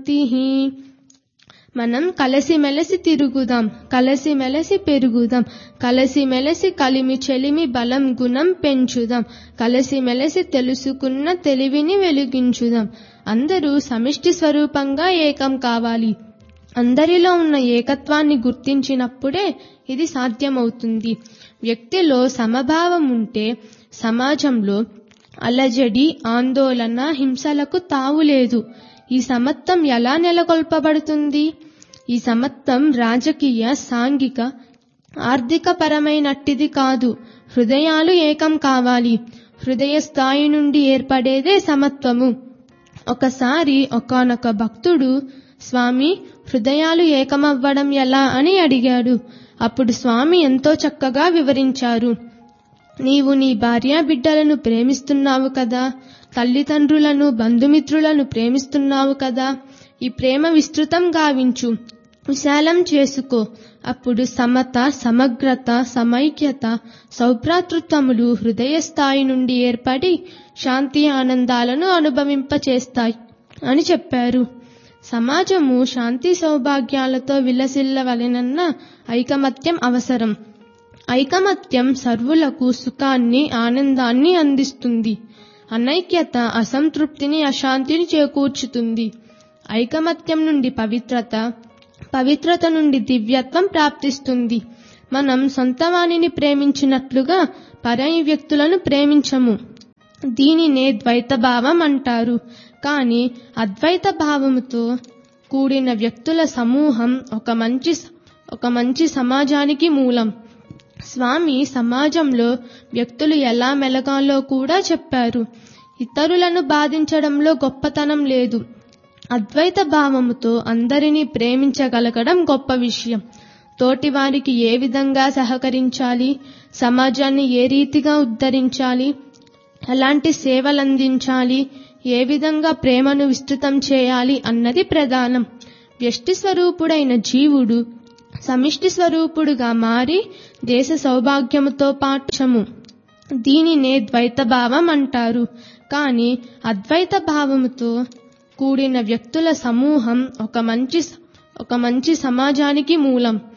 శాంతి మనం కలసిమెలసి తిరుగుదాం కలసిమెలసి పెరుగుదాం కలసిమెలసి కలిమి చెలిమి బలం గుణం పెంచుదాం కలసిమెలసి తెలుసుకున్న తెలివిని వెలిగించుదాం అందరూ సమిష్టి స్వరూపంగా ఏకం కావాలి అందరిలో ఉన్న ఏకత్వాన్ని గుర్తించినప్పుడే ఇది సాధ్యమవుతుంది వ్యక్తిలో సమభావం ఉంటే సమాజంలో అలజడి ఆందోళన హింసలకు తావులేదు ఈ సమత్వం ఎలా నెలకొల్పబడుతుంది ఈ సమత్వం రాజకీయ సాంఘిక ఆర్థిక పరమైనట్టిది కాదు హృదయాలు ఏకం కావాలి హృదయ స్థాయి నుండి ఏర్పడేదే సమత్వము ఒకసారి ఒకానొక భక్తుడు స్వామి హృదయాలు ఏకమవ్వడం ఎలా అని అడిగాడు అప్పుడు స్వామి ఎంతో చక్కగా వివరించారు నీవు నీ భార్యా బిడ్డలను ప్రేమిస్తున్నావు కదా తల్లిదండ్రులను బంధుమిత్రులను ప్రేమిస్తున్నావు కదా ఈ ప్రేమ విస్తృతం గావించు విశాలం చేసుకో అప్పుడు సమత సమగ్రత సమైక్యత సౌభ్రాతృత్వములు హృదయ స్థాయి నుండి ఏర్పడి శాంతి ఆనందాలను అనుభవింపచేస్తాయి అని చెప్పారు సమాజము శాంతి సౌభాగ్యాలతో విలసిల్లవలెనన్న ఐకమత్యం అవసరం ఐకమత్యం సర్వులకు సుఖాన్ని ఆనందాన్ని అందిస్తుంది అనైక్యత అసంతృప్తిని అశాంతిని చేకూర్చుతుంది ఐకమత్యం నుండి పవిత్రత పవిత్రత నుండి దివ్యత్వం ప్రాప్తిస్తుంది మనం సొంతవాణిని ప్రేమించినట్లుగా పరాయి వ్యక్తులను ప్రేమించము దీనినే ద్వైత భావం అంటారు కానీ అద్వైత భావముతో కూడిన వ్యక్తుల సమూహం ఒక మంచి ఒక మంచి సమాజానికి మూలం స్వామి సమాజంలో వ్యక్తులు ఎలా మెలగాలో కూడా చెప్పారు ఇతరులను బాధించడంలో గొప్పతనం లేదు అద్వైత భావముతో అందరినీ ప్రేమించగలగడం గొప్ప విషయం తోటివారికి ఏ విధంగా సహకరించాలి సమాజాన్ని ఏ రీతిగా ఉద్ధరించాలి ఎలాంటి సేవలందించాలి ఏ విధంగా ప్రేమను విస్తృతం చేయాలి అన్నది ప్రధానం వ్యష్టి స్వరూపుడైన జీవుడు సమిష్టి స్వరూపుడుగా మారి దేశ సౌభాగ్యముతో పాఠము దీనినే ద్వైత భావం అంటారు కానీ అద్వైత భావముతో కూడిన వ్యక్తుల సమూహం ఒక మంచి ఒక మంచి సమాజానికి మూలం